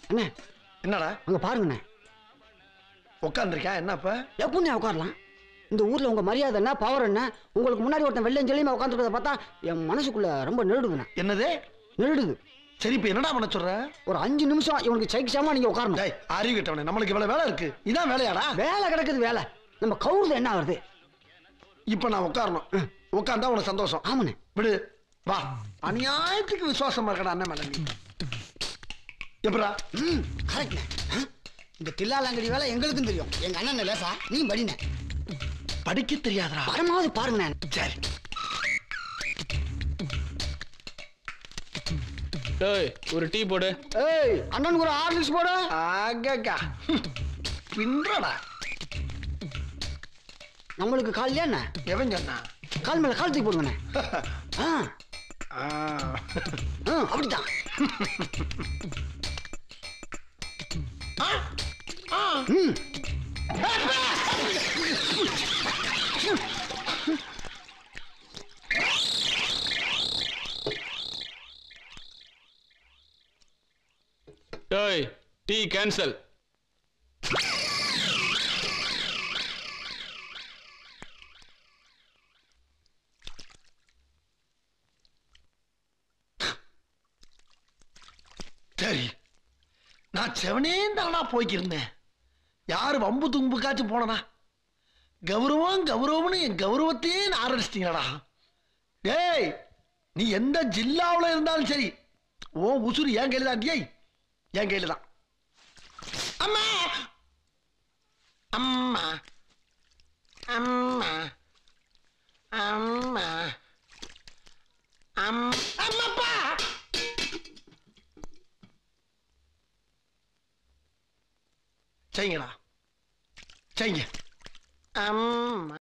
அண்ணே என்னடா அங்க பாருங்கண்ணே உட்காந்துருக்கா என்ன இப்ப எப்படிண்ணே உட்காரலாம் இந்த ஊர்ல உங்க மரியாதை என்ன பவர் என்ன உங்களுக்கு முன்னாடி ஒருத்தன் வெள்ளம் சொல்லியுமா உட்காந்துருக்கத பார்த்தா என் மனசுக்குள்ள ரொம்ப நெருடுதுண்ணே என்னது நெருடுது சரி இப்ப என்னடா பண்ண சொல்ற ஒரு அஞ்சு நிமிஷம் இவனுக்கு சைக்கிஷமா நீங்க உட்காரணும் டேய் அறிவு கிட்டவனே நம்மளுக்கு இவ்வளவு வேலை இருக்கு இதான் வேலையாடா வேலை கிடக்குது வேலை நம்ம கவுருது என்ன ஆகுது இப்ப நான் உட்காரணும் உட்கார்ந்தா உனக்கு சந்தோஷம் ஆமாண்ணே விடு வா அநியாயத்துக்கு விசுவாசமா இருக்கடா அண்ணன் மேல நீ எப்படா ம் கரெக்ட்ண்ணே ஆ? இந்த தில்லாலங்கடி வேலை எங்களுக்கும் தெரியும் எங்க அண்ணன் லேசா நீ படிண்ணே படிக்க தெரியாதடா பரமாவது பாருங்கண்ணே சரி டேய் ஒரு டீ போடு ஏய் அண்ணனுக்கு ஒரு ஆர்லிக்ஸ் போடு ஆகக்கா பின்றடா நம்மளுக்கு காலையில என்ன எவன் சொன்னா கால் மேல கால் தூக்கி போடுங்கண்ணே ஆ ஆ. ஆ அப்படித்தான் ம் டேய் டீ கேன்சல் சரி நான் செவனே தானா போய்க்கிருந்தேன் யாரு வம்பு தும்புக்காச்சும் போனனா கௌரவம் கௌரவம்னு என் கௌரவத்தையே நான் ஆரம்பிச்சிட்டீங்கடா டேய் நீ எந்த ஜில்லாவில் இருந்தாலும் சரி ஓ உசுறு என் கையில் தான் டேய் என் கையில் தான் அம்மா அம்மா அம்மா அம்மா அம் அம்மாப்பா செய்யுங்கடா செய்யுங்க அம்மா